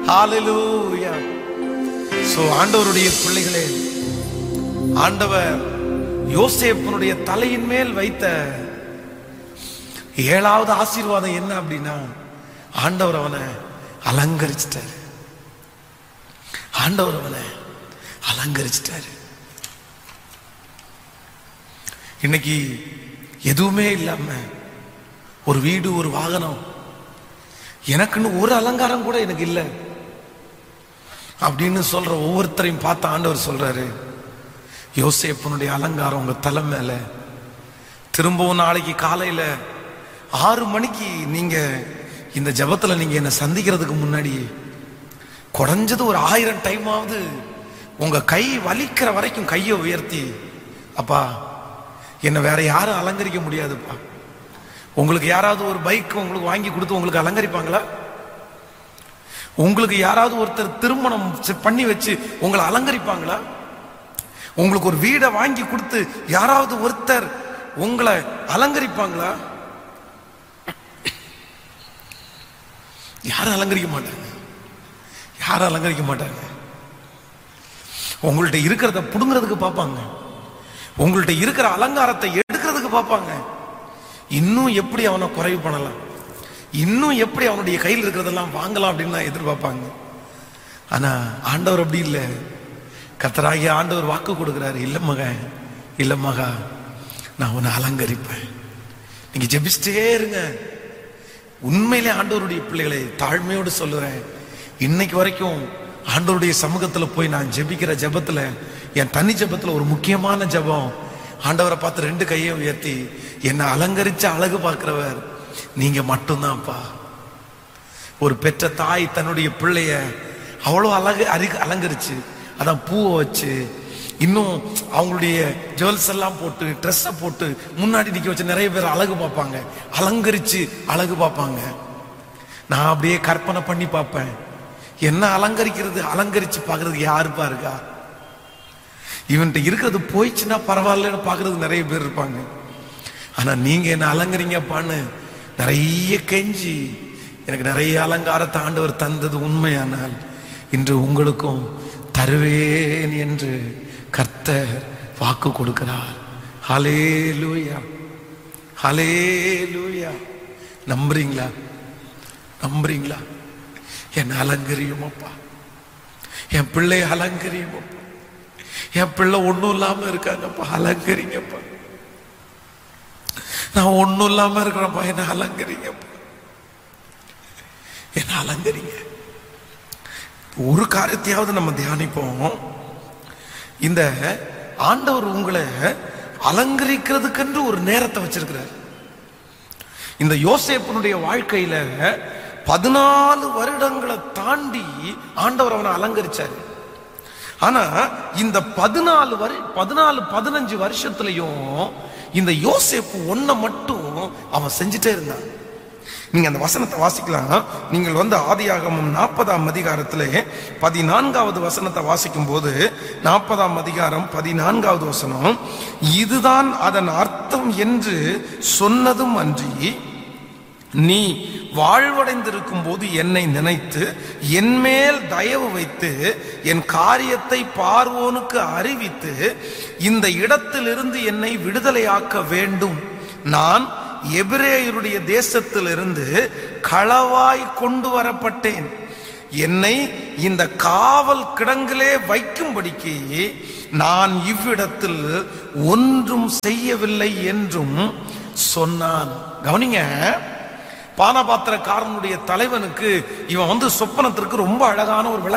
ஹalleluya so ஆண்டவருடைய பிள்ளைகளே ஆண்டவர் யோசேப்பனுடைய தலையின் மேல் வைத்த ஏழாவது ஆசீர்வாதம் என்ன அப்படின்னா ஆண்டவர் அவனை அலங்கரிச்சிட்டாரு ஆண்டவர் அவனை அலங்கரிச்சிட்டாரு இன்னைக்கு எதுவுமே இல்லாம ஒரு வீடு ஒரு வாகனம் எனக்குன்னு ஒரு அலங்காரம் கூட எனக்கு இல்லை அப்படின்னு சொல்ற ஒவ்வொருத்தரையும் பார்த்து ஆண்டவர் சொல்றாரு யோசேப்பனுடைய அலங்காரம் உங்க தலை மேல திரும்பவும் நாளைக்கு காலையில ஆறு மணிக்கு நீங்க இந்த ஜெபத்துல நீங்க என்ன சந்திக்கிறதுக்கு முன்னாடி குறைஞ்சது ஒரு ஆயிரம் டைமாவது உங்க கை வலிக்கிற வரைக்கும் கையை உயர்த்தி அப்பா என்ன வேற யாரும் அலங்கரிக்க முடியாதுப்பா உங்களுக்கு யாராவது ஒரு பைக் உங்களுக்கு வாங்கி கொடுத்து உங்களுக்கு அலங்கரிப்பாங்களா உங்களுக்கு யாராவது ஒருத்தர் திருமணம் செ- பண்ணி வச்சு உங்களை அலங்கரிப்பாங்களா உங்களுக்கு ஒரு வீடை வாங்கி கொடுத்து யாராவது ஒருத்தர் உங்களை அலங்கரிப்பாங்களா யாரும் அலங்கரிக்க மாட்டாங்க யாரும் அலங்கரிக்க மாட்டாங்க உங்கள்ட்ட இருக்கிறத புடுங்கிறதுக்கு பார்ப்பாங்க உங்கள்ட்ட இருக்கிற அலங்காரத்தை எடுக்கிறதுக்கு பார்ப்பாங்க இன்னும் எப்படி அவனை குறைவு பண்ணலாம் இன்னும் எப்படி அவனுடைய கையில் இருக்கிறதெல்லாம் வாங்கலாம் அப்படின்னு தான் எதிர்பார்ப்பாங்க ஆனா ஆண்டவர் அப்படி இல்லை கத்தராகிய ஆண்டவர் வாக்கு கொடுக்கிறாரு இல்ல மகன் இல்ல மகா நான் உன்னை அலங்கரிப்பேன் நீங்க ஜெபிச்சிட்டே இருங்க உண்மையிலே ஆண்டவருடைய பிள்ளைகளை தாழ்மையோடு சொல்லுறேன் இன்னைக்கு வரைக்கும் ஆண்டவருடைய சமூகத்துல போய் நான் ஜெபிக்கிற ஜெபத்துல என் தனி ஜெபத்துல ஒரு முக்கியமான ஜெபம் ஆண்டவரை பார்த்து ரெண்டு கையை உயர்த்தி என்னை அலங்கரிச்ச அழகு பார்க்கிறவர் நீங்க மட்டும்தான்ப்பா ஒரு பெற்ற தாய் தன்னுடைய பிள்ளைய அவ்வளோ அழகு அறி அலங்கரிச்சு அதான் பூவை வச்சு இன்னும் அவங்களுடைய ஜுவல்ஸ் எல்லாம் போட்டு ட்ரெஸ்ஸை போட்டு முன்னாடி நிக்க வச்சு நிறைய பேர் அழகு பார்ப்பாங்க அலங்கரிச்சு அழகு பார்ப்பாங்க நான் அப்படியே கற்பனை பண்ணி பார்ப்பேன் என்ன அலங்கரிக்கிறது அலங்கரிச்சு பார்க்கறதுக்கு யாருப்பா இருக்கா இவன்கிட்ட இருக்கிறது போயிடுச்சுன்னா பரவாயில்லன்னு பார்க்கறதுக்கு நிறைய பேர் இருப்பாங்க ஆனா நீங்க என்ன அலங்கரிங்கப்பான்னு நிறைய கெஞ்சி எனக்கு நிறைய அலங்காரத்தை ஆண்டவர் தந்தது உண்மையானால் இன்று உங்களுக்கும் தருவேன் என்று கர்த்தர் வாக்கு கொடுக்கிறார் ஹலே லூயா ஹலே லூயா நம்புறீங்களா நம்புறீங்களா என் அலங்கரியும் அப்பா என் பிள்ளை அலங்கரியும் அப்பா என் பிள்ளை ஒண்ணும் இல்லாம இருக்காங்கப்பா அலங்கரிங்கப்பா நான் ஒண்ணும் இல்லாம இருக்கிறப்பா என்ன அலங்கரிங்கப்பா என்ன அலங்கரிங்க ஒரு காரியத்தையாவது நம்ம தியானிப்போம் இந்த ஆண்டவர் உங்களை அலங்கரிக்கிறதுக்கென்று ஒரு நேரத்தை வச்சிருக்கிறார் இந்த யோசேப்பனுடைய வாழ்க்கையில பதினாலு வருடங்களை தாண்டி ஆண்டவர் அவனை அலங்கரிச்சாரு ஆனா இந்த பதினாலு வரு பதினாலு பதினஞ்சு வருஷத்துலயும் இந்த யோசேப்பு ஒன்ன மட்டும் அவன் செஞ்சுட்டே இருந்தான் நீங்க அந்த வசனத்தை வாசிக்கலாம் நீங்கள் வந்து ஆதியாகமம் நாற்பதாம் அதிகாரத்திலே பதினான்காவது வசனத்தை வாசிக்கும் போது நாற்பதாம் அதிகாரம் பதினான்காவது வசனம் இதுதான் அதன் அர்த்தம் என்று சொன்னதும் அன்றி நீ வாழ்வடைந்திருக்கும் போது என்னை நினைத்து என் மேல் தயவு வைத்து என் காரியத்தை பார்வோனுக்கு அறிவித்து இந்த இடத்திலிருந்து என்னை விடுதலையாக்க வேண்டும் நான் எபிரேயருடைய தேசத்திலிருந்து களவாய் கொண்டு வரப்பட்டேன் என்னை இந்த காவல் கிடங்கிலே வைக்கும்படிக்கு நான் இவ்விடத்தில் ஒன்றும் செய்யவில்லை என்றும் சொன்னான் கவனிங்க பானபாத்திரக்காரனுடைய தலைவனுக்கு இவன் வந்து சொப்பனத்திற்கு ரொம்ப அழகான ஒரு விளக்கம்